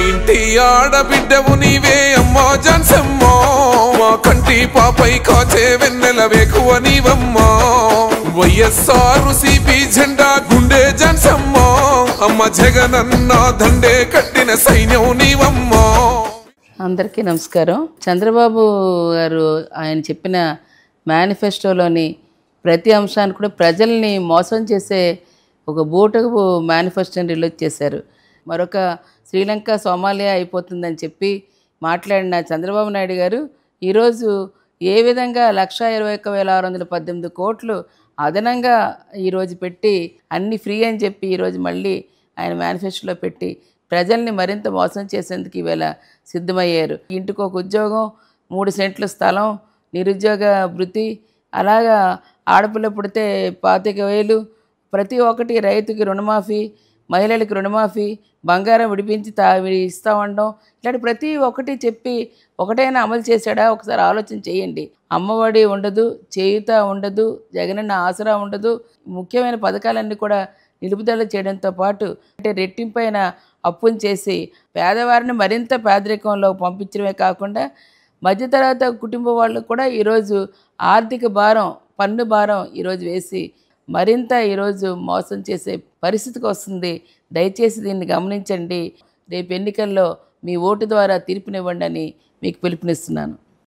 ఇంటి ఆడబిడ్డవు నీవే అమ్మా జాన్సమ్మో మా కంటి పాపై కాచే వెన్నెల వేకువ నీవమ్మా వైఎస్ఆర్ సిపి జెండా గుండె జాన్సమ్మో అమ్మ జగనన్న దండే కట్టిన సైన్యం నీవమ్మా అందరికీ నమస్కారం చంద్రబాబు గారు ఆయన చెప్పిన మేనిఫెస్టోలోని ప్రతి అంశాన్ని కూడా ప్రజల్ని మోసం చేసే ఒక బూటకు మేనిఫెస్టోని రిలీజ్ చేశారు మరొక శ్రీలంక సోమాలియా అయిపోతుందని చెప్పి మాట్లాడిన చంద్రబాబు నాయుడు గారు ఈరోజు ఏ విధంగా లక్ష ఇరవై ఒక్క వేల ఆరు వందల పద్దెనిమిది కోట్లు అదనంగా ఈరోజు పెట్టి అన్ని ఫ్రీ అని చెప్పి ఈరోజు మళ్ళీ ఆయన మేనిఫెస్టోలో పెట్టి ప్రజల్ని మరింత మోసం చేసేందుకు ఈవేళ సిద్ధమయ్యారు ఇంటికి ఒక ఉద్యోగం మూడు సెంట్ల స్థలం నిరుద్యోగ వృత్తి అలాగా ఆడపిల్ల పుడితే పాతిక వేలు ప్రతి ఒక్కటి రైతుకి రుణమాఫీ మహిళలకు రుణమాఫీ బంగారం విడిపించి తా ఇస్తా ఉండడం ఇలాంటి ప్రతి ఒక్కటి చెప్పి ఒకటైనా అమలు చేశాడా ఒకసారి ఆలోచన చేయండి అమ్మఒడి ఉండదు చేయుత ఉండదు జగనన్న ఆసరా ఉండదు ముఖ్యమైన పథకాలన్నీ కూడా నిలుపుదల చేయడంతో పాటు అంటే రెట్టింపైన అప్పును చేసి పేదవారిని మరింత పేదరికంలో పంపించడమే కాకుండా మధ్యతరగతి కుటుంబ వాళ్ళకు కూడా ఈరోజు ఆర్థిక భారం పన్ను భారం ఈరోజు వేసి మరింత ఈరోజు మోసం చేసే పరిస్థితికి వస్తుంది దయచేసి దీన్ని గమనించండి రేపు ఎన్నికల్లో మీ ఓటు ద్వారా తీర్పునివ్వండి అని మీకు పిలుపునిస్తున్నాను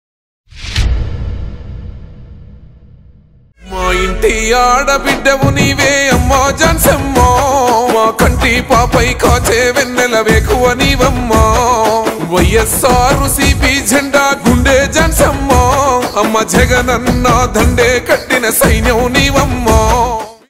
మా ఇంటి ఆడబిడ్డవు నీవే అమ్మా జాన్సమ్మో మా కంటి పాపై కాచే వెన్నెల వేకువ నీవమ్మా వైఎస్ఆర్ సిపి జెండా గుండె జాన్సమ్మో అమ్మ జగనన్న దండే కట్టిన సైన్యం నీవమ్మా